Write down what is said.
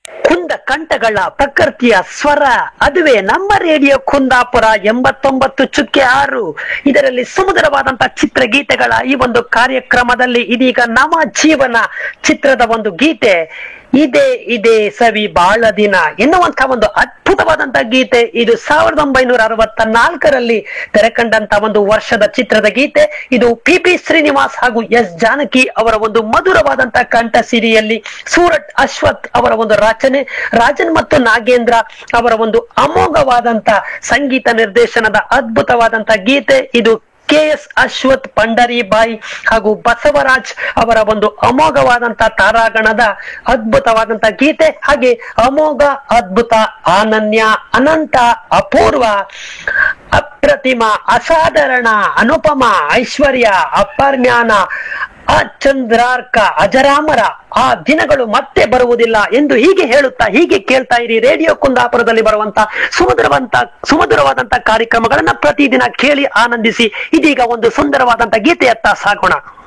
ಕುಂದ ಕಂಠಗಳ ಪ್ರಕೃತಿಯ ಸ್ವರ ಅದುವೇ ನಮ್ಮ ರೇಡಿಯೋ ಕುಂದಾಪುರ ಎಂಬತ್ತೊಂಬತ್ತು ಚುಕ್ಕೆ ಆರು ಇದರಲ್ಲಿ ಸುಮಧುರವಾದಂತಹ ಚಿತ್ರಗೀತೆಗಳ ಈ ಒಂದು ಕಾರ್ಯಕ್ರಮದಲ್ಲಿ ಇದೀಗ ನವ ಜೀವನ ಚಿತ್ರದ ಒಂದು ಗೀತೆ ಇದೇ ಇದೇ ಸವಿ ಬಾಳ ದಿನ ಎನ್ನುವಂತಹ ಒಂದು ಅದ್ಭುತವಾದಂತ ಗೀತೆ ಇದು ಸಾವಿರದ ಒಂಬೈನೂರ ಅರವತ್ತ ನಾಲ್ಕರಲ್ಲಿ ತೆರೆಕಂಡಂತ ಒಂದು ವರ್ಷದ ಚಿತ್ರದ ಗೀತೆ ಇದು ಪಿ ಪಿ ಶ್ರೀನಿವಾಸ್ ಹಾಗೂ ಎಸ್ ಜಾನಕಿ ಅವರ ಒಂದು ಮಧುರವಾದಂತಹ ಕಂಠ ಸಿರಿಯಲ್ಲಿ ಸೂರಟ್ ಅಶ್ವಥ್ ಅವರ ಒಂದು ರಚನೆ ರಾಜನ್ ಮತ್ತು ನಾಗೇಂದ್ರ ಅವರ ಒಂದು ಅಮೋಘವಾದಂತ ಸಂಗೀತ ನಿರ್ದೇಶನದ ಅದ್ಭುತವಾದಂತ ಗೀತೆ ಇದು ಕೆ ಎಸ್ ಅಶ್ವಥ್ ಪಂಡರಿಬಾಯಿ ಹಾಗೂ ಬಸವರಾಜ್ ಅವರ ಒಂದು ಅಮೋಘವಾದಂತ ತಾರಾಗಣದ ಅದ್ಭುತವಾದಂತ ಗೀತೆ ಹಾಗೆ ಅಮೋಘ ಅದ್ಭುತ ಅನನ್ಯ ಅನಂತ ಅಪೂರ್ವ ಅಪ್ರತಿಮ ಅಸಾಧಾರಣ ಅನುಪಮ ಐಶ್ವರ್ಯ ಅಪರ್ಮ್ಯಾನ ಅಚಂದ್ರಾರ್ಕ ಅಜರಾಮರ ಆ ದಿನಗಳು ಮತ್ತೆ ಬರುವುದಿಲ್ಲ ಎಂದು ಹೀಗೆ ಹೇಳುತ್ತಾ ಹೀಗೆ ಕೇಳ್ತಾ ಇರಿ ರೇಡಿಯೋ ಕುಂದಾಪುರದಲ್ಲಿ ಬರುವಂತ ಸುಮಧುರವಂತ ಸುಮಧುರವಾದಂತ ಕಾರ್ಯಕ್ರಮಗಳನ್ನ ಪ್ರತಿದಿನ ಕೇಳಿ ಆನಂದಿಸಿ ಇದೀಗ ಒಂದು ಸುಂದರವಾದಂತ ಗೀತೆಯತ್ತ ಸಾಗೋಣ